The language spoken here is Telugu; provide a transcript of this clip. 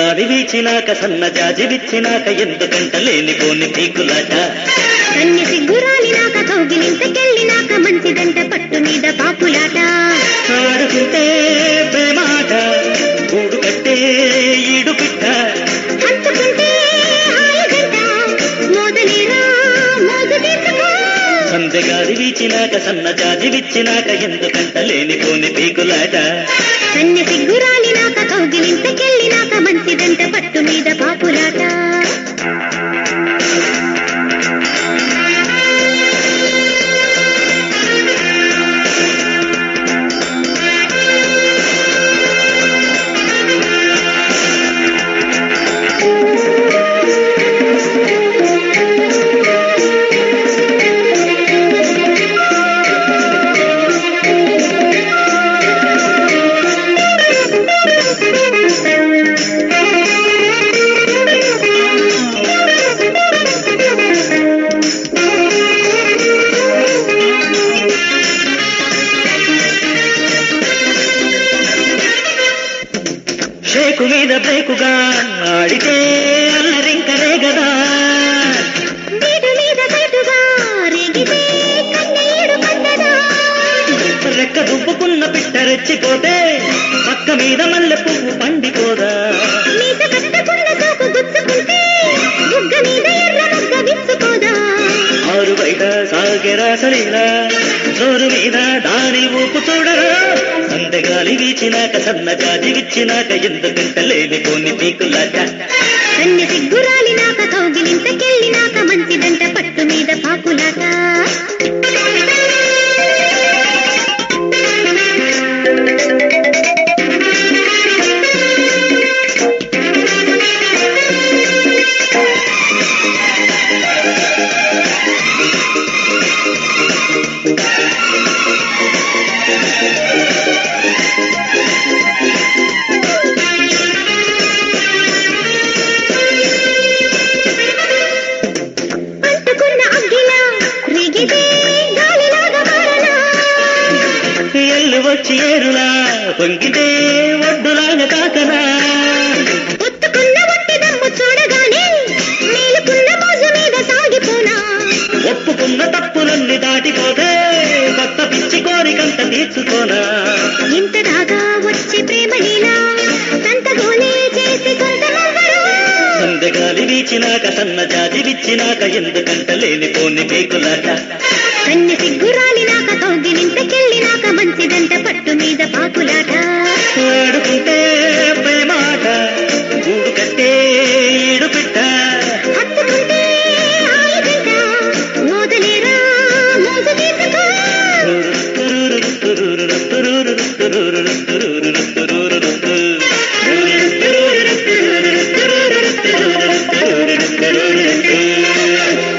సందగాలి వీచినాక సన్న జాజి విచ్చినాక ఎందుకంట లేనిపోని పీకులాట కన్య సిగ్గురాలినాక కౌగిలింతకెళ్ళినాక మంచిదంట పట్టు మీద పాపులాట ఆడుకుంటే ప్రేమాట గూడు కట్టే ఈడు పిట్ట హత్తుకుంటే హాయిగంట మోదలేరా మోజు తీర్చుకో సందగాలి వీచినాక సన్న జాజి విచ్చినాక ఎందుకంట లేనిపోని పీకులాట కన్య సిగ్గురాలినాక కౌగిలింతకెళ్ళినాక మంచిదంట పట్టు మీద పాపులాట షేకు మీద బ్రేకుగా ఆడితే అల్లరింకనే గదా వీడు మీద కటుగా రేగితే కన్నీడు పడ్డదా రెక్క దుబ్బుకున్న పిట్ట రెచ్చిపోతే పక్క మీద మల్లె పువ్వు పండిపోదా మీద కట్టకుండా తోకు గుచ్చుకుంటే బుగ్గ మీద ఎర్ర మొగ్గ విచ్చుకోదా ఆరు బయట సాగెరా సలీలా జోరు మీద దాని ఊపు చూడరా సందగాలి వీచినాక సన్న జాజి విచ్చినాక ఎందుకంట లేనిపోని పీకులాట కన్య సిగ్గురాలినాక కౌగిలింతకెళ్ళినాక మంచిదంట పట్టు మీద పాకులాట అంటుకున్న అగ్గిలా రేగితే గాలిలాగా మారనా ఎల్లు వచ్చి ఏరులా పొంగితే ఒడ్డులాగా తాకనా ఒత్తుకున్న ఒట్టి దమ్ము చూడగానే మేలుకున్న మోజు మీద సాగిపోనా ఒప్పుకున్న తప్పులన్నీ దాటిపోతే కొత్త పిచ్చి కోరికంత తీర్చుకోనా ఇంత దాకా వచ్చే ప్రేమ లీలా సంత గోలే చేసి కొంత నవ్వరు సందగాలి వీచినాక సన్న జాజి విచ్చినాక ఎందుకంట లేనిపోని పీకులాట కన్య సిగ్గురాలినాక కౌగిలింతకెళ్ళినాక మంచిదంట పట్టు మీద పాకులాట ఆడుకుంటే ప్రేమాట